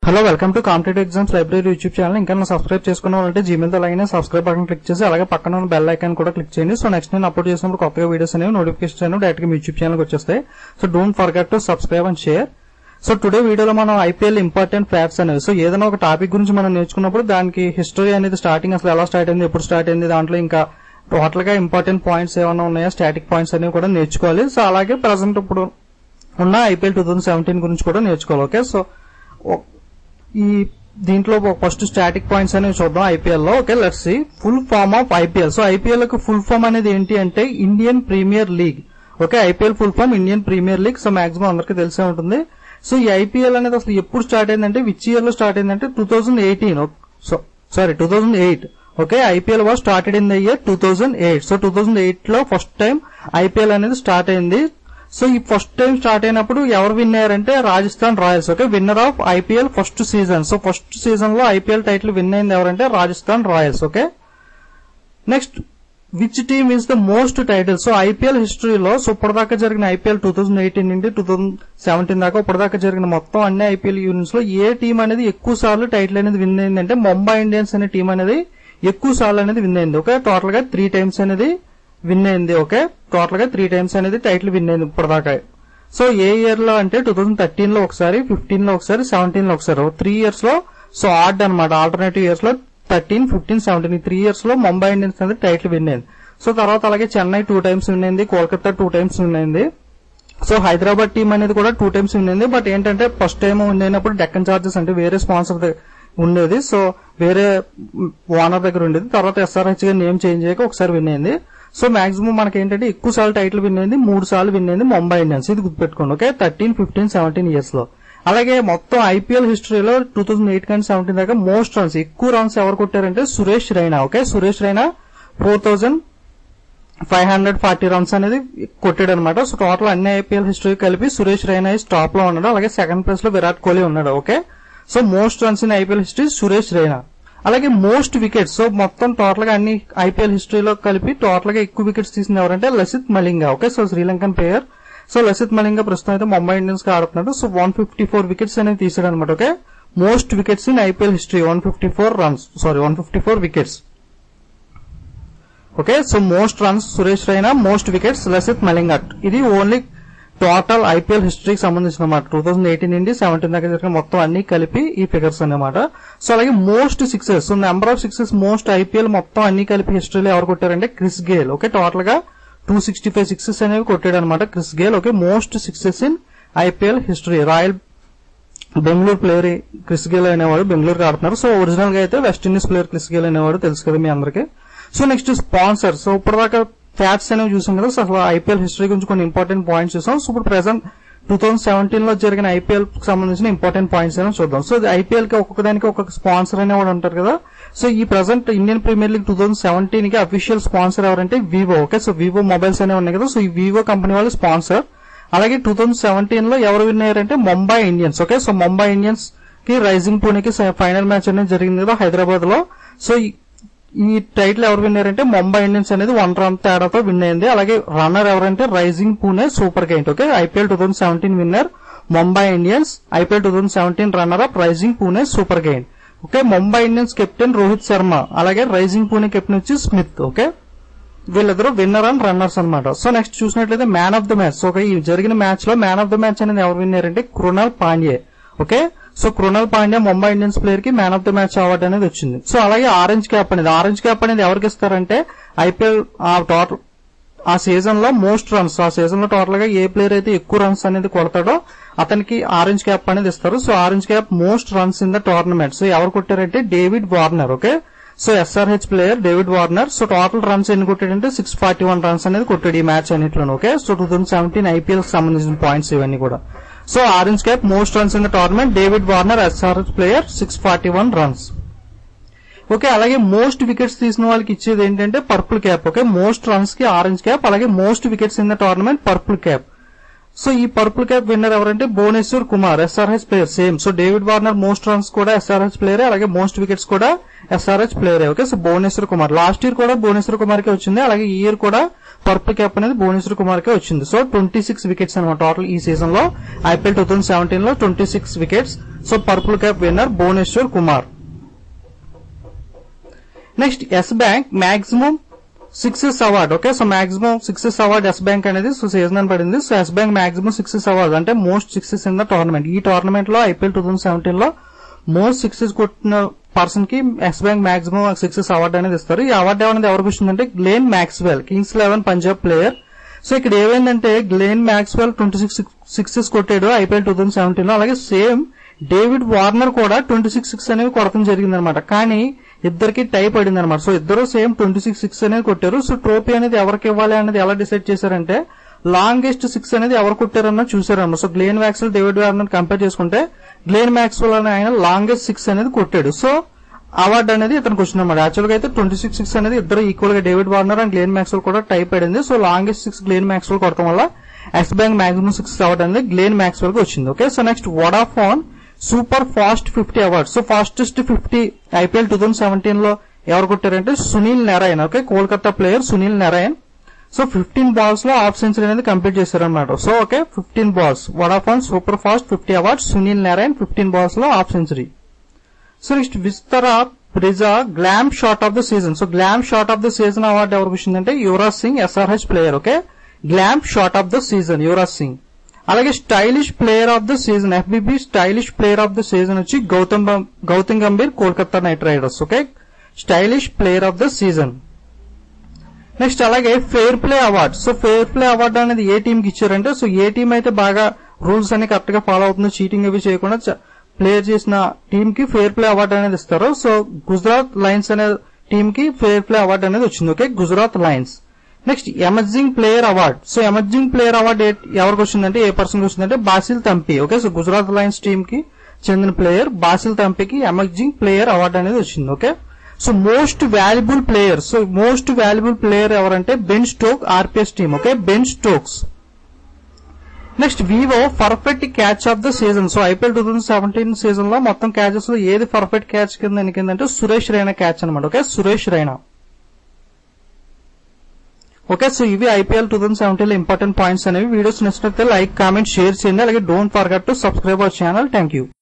hello welcome to competitive exams library YouTube channel ఇంకా subscribe చేసుకున్న వాళ్ళంటే జీమెయిల్ తో అలాగే సబ్స్క్రైబ్ బటన్ క్లిక్ చేసి అలాగే పక్కన ఉన్న బెల్ ఐకాన్ కూడా క్లిక్ చేయండి సో నెక్స్ట్ నేను అప్లోడ్ చేసినప్పుడు కొత్తగా వీడియోస్ అనేవి నోటిఫికేషన్ అనేవి డైరెక్ట్ గా మీ యూట్యూబ్ ఛానల్ వచ్చేస్తాయి so don't forget to subscribe and share so today వీడియోలో మనం ఐపీఎల్ ఇంపార్టెంట్ ఫ్యాక్ట్స్ అనేవి సో ఏదైనా ఒక టాపిక్ గురించి మనం నేర్చుకున్నప్పుడు దానికి హిస్టరీ అనేది స్టార్టింగ్ అసలు ఎలా స్టార్ట్ అయింది ఎప్పుడు స్టార్ట్ అయింది దాంట్లో ఇంకా టోటల్ గా ఇంపార్టెంట్ పాయింట్స్ ఏమైనా ఉన్నాయో స్టాటిక్ పాయింట్స్ అనేవి కూడా నేర్చుకోవాలి సో అలాగే ప్రజెంట్ ఇప్పుడు ఉన్న ఐపీఎల్ టూ థౌసండ్ సెవెంటీన్ గురించి కూడా నేర్చుకోవాలి ఓకే సో ఓ- ఈ దీంట్లో ఫస్ట్ స్టాటిక్ పాయింట్స్ అనేవి చూద్దాం ఐపీఎల్ లో okay let's see full form of IPL so IPL కి ఫుల్ ఫామ్ అనేది ఏంటి అంటే Indian premier league okay IPL full form Indian premier league so maximum అందరికీ తెలిసే ఉంటుంది సో ఈ ఐపీఎల్ అనేది అసలు ఎప్పుడు స్టార్ట్ అయిందంటే విచ్ ఇయర్ లో స్టార్ట్ అయిందంటే two thousand eighteen so sorry two thousand eight okay IPL was started in the year two thousand eight so two thousand eight లో ఫస్ట్ టైం ఐపీఎల్ అనేది start అయింది so ఈ first time start అయినప్పుడు ఎవరు win అయ్యారంటే Rajasthan Royals okay winner of IPL first season so first season లో IPL title win అయింది ఎవరంటే Rajasthan Royals okay next which team is the most title so IPL హిస్టరీలో సో ఇప్పటిదాకా జరిగిన ఐపీఎల్ టూ థౌసండ్ ఎయిటీన్ నుండి టూ థౌసండ్ సెవెంటీన్ దాకా ఇప్పటిదాకా జరిగిన మొత్తం అన్ని ఐపీఎల్ యూనిట్స్ లో ఏ టీం అనేది ఎక్కువ సార్లు టైటిల్ అనేది విన్ అయిందంటే ముంబై ఇండియన్స్ అనే టీం అనేది ఎక్కువ సార్లు అనేది విన్ అయింది ఓకే టోటల్ గా త్రీ టైమ్స్ అనేది విన్ అయింది ఓకే టోటల్ గా త్రీ టైమ్స్ అనేది టైటిల్ విన్ అయింది ఇప్పటిదాకా సో ఏ ఇయర్ లో అంటే టూ థౌసండ్ థర్టీన్ లో ఒకసారి ఫిఫ్టీన్ లో ఒకసారి సెవెంటీన్ లో ఒకసారి త్రీ ఇయర్స్ లో సో ఆడ్ అనమాట ఆల్టర్నేటివ్ ఇయర్స్ లో థర్టీన్ ఫిఫ్టీన్ సెవెంటీన్ ఈ త్రీ ఇయర్స్ లో ముంబై ఇండియన్స్ అనేది టైటిల్ విన్ అయింది సో తర్వాత అలాగే చెన్నై టూ టైమ్స్ విన్ అయింది కోల్కతా టూ టైమ్స్ విన్ అయింది సో హైదరాబాద్ టీం అనేది కూడా టూ టైమ్స్ విన్ అయింది బట్ ఏంటంటే ఫస్ట్ టైం విన్ అయినప్పుడు డెక్కన్ చార్జెస్ అంటే వేరే స్పాన్సర్ ఉండేది సో వేరే ఓనర్ దగ్గర ఉండేది తర్వాత ఎస్ఆర్హెచ్ గా నేమ్ చేంజ్ అయ్యాక ఒకసారి విన్ అయింది సో మాక్సిమం మనకి ఏంటంటే ఎక్కువ సార్లు టైటిల్ విన్ అయింది మూడు సార్లు విన్ అయింది ముంబై ఇండియన్స్ ఇది గుర్తుపెట్టుకోండి okay thirteen fifteen seventeen years లో అలాగే మొత్తం ఐపీఎల్ హిస్టరీలో టూ థౌసండ్ ఎయిట్ కానీ సెవెంటీన్ దాకా మోస్ట్ రన్స్ ఎక్కువ రన్స్ ఎవరు కొట్టారంటే Suresh Raina okay Suresh Raina four thousand five hundred forty runs అనేది కొట్టాడు అనమాట సో టోటల్ అన్ని ఐపీఎల్ హిస్టరీ కలిపి సురేష్ రైనా టాప్ లో ఉన్నాడు అలాగే సెకండ్ ప్లేస్ లో విరాట్ కోహ్లీ ఉన్నాడు okay so most runs in IPL history Suresh Raina అలాగే మోస్ట్ వికెట్స్ సో మొత్తం టోటల్ గా అన్ని ఐపీఎల్ హిస్టరీలో కలిపి టోటల్ గా ఎక్కువ వికెట్స్ తీసింది ఎవరంటే Lasith Malinga okay so Sri Lankan player so Lasith Malinga ప్రస్తుతం అయితే ముంబై ఇండియన్స్ కి ఆడుతున్నాడు so one fifty four wickets అనేవి తీసాడు అనమాట okay most wickets in IPL history one fifty four runs sorry one fifty four wickets okay so most runs Suresh Raina most wickets Lasith మలింగట్ ఇది only total IPL హిస్టరీకి సంబంధించిన అన్నమాట టూ థౌసండ్ ఎయిటీన్ నుండి seventeen దాకా జరిగిన మొత్తం అన్ని కలిపి ఈ ఫిగర్స్ అన్నమాట సో అలాగే most sixes so number of sixes most IPL మొత్తం అన్ని కలిపి హిస్టరీలో ఎవరు కొట్టారంటే క్రిస్ గేల్ ఓకే టోటల్ గా టూ సిక్స్టీ ఫైవ్ సిక్సెస్ అనేవి కొట్టాడు అనమాట Chris Gayle okay most sixes in IPL history Royal Bengaluru player Chris Gayle అనేవాడు బెంగళూరుకి ఆడుతున్నారు సో ఒరిజినల్ గా అయితే West Indies player Chris Gayle అనేవాడు తెలుసు కదా మీ అందరికి సో నెక్స్ట్ స్పాన్సర్ సో ఇప్పటిదాకా ఫ్యాక్ట్స్ అనేవి చూసాం కదా సో అసలు ఐపీఎల్ హిస్టరీ గురించి కొన్ని ఇంపార్టెంట్ పాయింట్స్ చూసాం సో ఇప్పుడు ప్రెసెంట్ టూ థౌసండ్ సెవెంటీన్ లో జరిగిన ఐపీఎల్ కి సంబంధించిన ఇంపార్టెంట్ పాయింట్స్ అనేవి చూద్దాం సో ఐపీఎల్ కి ఒక్కొక్క దానికి ఒక్కొక్క స్పాన్సర్ అనేవాడు ఉంటారు కదా సో ఈ present Indian premier league two thousand seventeen కి అఫీషియల్ స్పాన్సర్ ఎవరంటే Vivo okay so Vivo mobiles అనేవి ఉన్నాయి కదా సో ఈ వివో కంపెనీ వాళ్ళు స్పాన్సర్ అలాగే టూ థౌసండ్ సెవెంటీన్ లో ఎవరు విన్ అయ్యారంటే Mumbai Indians okay so Mumbai Indians కి రైజింగ్ పూణేకి ఫైనల్ మ్యాచ్ అనేది జరిగింది కదా హైదరాబాద్ లో సో ఈ- ఈ టైటిల్ ఎవరు విన్ అయ్యారంటే ముంబై ఇండియన్స్ అనేది వన్ రన్ తేడాతో విన్ అయింది అలాగే రన్నర్ ఎవరంటే rising Pune super giant okay IPL two thousand seventeen winner Mumbai Indians IPL two thousand seventeen runner up rising Pune super giant okay Mumbai Indians captain Rohit Sharma అలాగే రైజింగ్ పూణే కెప్టెన్ వచ్చి Smith okay వీళ్ళిద్దరు winner and runners అన్నమాట so next చూసినట్లయితే man of the match so ఈ జరిగిన match లో man of the match అనేది ఎవరు విన్నారంటే Krunal Pandya okay so Krunal Pandya Mumbai Indians player కి man of the match award అనేది వచ్చింది సో అలాగే ఆరెంజ్ క్యాప్ అనేది ఆరెంజ్ క్యాప్ అనేది ఎవరికి ఇస్తారంటే ఐపీఎల్ ఆ టోటల్ ఆ సీజన్ లో మోస్ట్ రన్స్ ఆ సీజన్ లో టోటల్ గా ఏ ప్లేయర్ అయితే ఎక్కువ రన్స్ అనేది కొడతాడో అతనికి ఆరెంజ్ క్యాప్ అనేది ఇస్తారు so orange cap most runs in the tournament so ఎవరు కొట్టారంటే David Warner okay so SRH player David Warner so total runs ఎన్ని కొట్టాడంటే సిక్స్ ఫార్టీ వన్ రన్స్ అనేది కొట్టాడు ఈ మ్యాచ్ అన్నింటిలో okay so two thousand seventeen IPL కి సంబంధించిన పాయింట్స్ ఇవన్నీ కూడా so orange cap most runs in the tournament David Warner SRH player six forty one runs okay అలాగే మోస్ట్ వికెట్స్ తీసిన వాళ్ళకి ఇచ్చేది ఏంటంటే purple cap okay most runs కి ఆరెంజ్ క్యాప్ అలాగే most wickets in the tournament purple cap so ఈ purple cap winner ఎవరంటే Bhuvneshwar Kumar SRH player same so David Warner most runs కూడా ఎస్ఆర్హెచ్ ప్లేయర్ అలాగే మోస్ట్ వికెట్స్ కూడా SRH player okay so Bhuvneshwar Kumar last year కూడా భువనేశ్వర్ కుమార్ కి వచ్చింది అలాగే ఈ ఇయర్ కూడా పర్పుల్ క్యాప్ అనేది భువనేశ్వర్ కుమార్ కే వచ్చింది సో ట్వంటీ సిక్స్ వికెట్స్ అనమాట టోటల్ ఈ సీజన్ లో ఐపీఎల్ టూ థౌసండ్ సెవెంటీన్ లో twenty six wickets so purple cap winner Bhuvneshwar Kumar next Yes Bank maximum sixes award okay so maximum sixes award Yes Bank అనేది so season అని పడింది so Yes Bank maximum sixes award అంటే most sixes in the tournament ఈ tournament లో IPL two thousand seventeen లో most sixes కొట్టిన person కి yes Bank maximum sixes award అనేది ఇస్తారు ఈ అవార్డు అనేది ఎవరికి వచ్చిందంటే Glenn Maxwell Kings Eleven Punjab player so ఇక్కడ ఏమైందంటే Glenn Maxwell twenty six sixes కొట్టాడు ఐపీఎల్ టూ థౌసండ్ సెవెంటీన్ లో అలాగే సేమ్ డేవిడ్ వార్నర్ కూడా ట్వంటీ సిక్స్ సిక్స్ అనేవి కొడతం జరిగిందనమాట కానీ ఇద్దరికి టై పడింది అనమాట సో ఇద్దరు సేమ్ ట్వంటీ సిక్స్ సిక్స్ అనేది కొట్టారు సో ట్రోఫీ అనేది ఎవరికి ఇవ్వాలి అనేది ఎలా డిసైడ్ చేశారంటే లాంగెస్ట్ సిక్స్ అనేది ఎవరు కొట్టారన్న చూసారన్నమాట so Glenn Maxwell David Warner compare చేసుకుంటే గ్లేన్ మ్యాక్స్వెల్ అనే ఆయన లాంగెస్ట్ సిక్స్ అనేది కొట్టాడు సో అవార్డు అనేది ఇతనికి వచ్చింది అనమాట యాక్చువల్ గా అయితే ట్వంటీ సిక్స్ సిక్స్ అనేది ఇద్దరు ఈక్వల్ గా David Warner and Glenn Maxwell కూడా టై పడింది so longest six Glenn Maxwell కొడటం వల్ల Yes Bank maximum six award అనేది గ్లేన్ మ్యాక్స్వెల్ కి వచ్చింది okay so next Vodafone super fast fifty award so fastest fifty IPL two thousand seventeen లో ఎవరు కొట్టారంటే Sunil Narine okay Kolkata player Sunil Narine so fifteen balls లో half century అనేది complete చేశారనమాట so okay fifteen balls Vodafone super fast fifty awards Sunil Narine fifteen balls లో half century so next Vitara Brezza glam shot of the season so glam shot of the season award ఎవరికి వచ్చిందంటే Yuvraj Singh SRH player okay glam shot of the season Yuvraj Singh అలాగే stylish player of the season FBB stylish player of the season వచ్చి గౌతమ్ బం- Gautam Gambhir Kolkata Knight Riders okay stylish player of the season next అలాగే fair play award so fair play award అనేది ఏ team కి ఇచ్చారంటే so ఏ team అయితే బాగా రూల్స్ అన్ని కరెక్ట్ గా ఫాలో అవుతుందో చీటింగ్ అవి చేయకుండా ప్లేయర్ చేసిన టీం కి ఫెయిర్ ప్లే అవార్డు అనేది ఇస్తారు సో గుజరాత్ లయన్స్ అనే టీం కి ఫెయిర్ ప్లే అవార్డు అనేది వచ్చింది okay Gujarat Lions next emerging player award so emerging player award ఎవరికి వచ్చిందంటే ఏ పర్సన్ వచ్చిందంటే Basil Thampi okay so Gujarat Lions team కి చెందిన ప్లేయర్ బాసిల్ తంపికి ఎమర్జింగ్ ప్లేయర్ అవార్డు అనేది వచ్చింది okay so most valuable player so most valuable player ఎవరంటే Ben Stoke RPS team okay Ben Stokes next Vivo perfect catch of the season so IPL two thousand seventeen season లో మొత్తం catches లో ఏది perfect catch కింద ఎన్నికిందంటే Suresh Raina catch అనమాట okay Suresh Raina okay so ఇవి IPL two thousand seventeen లో important points అనేవి వీడియోస్ నచ్చినట్లయితే లైక్ కామెంట్ షేర్ చేయండి అలాగే don't forget to subscribe our channel thank you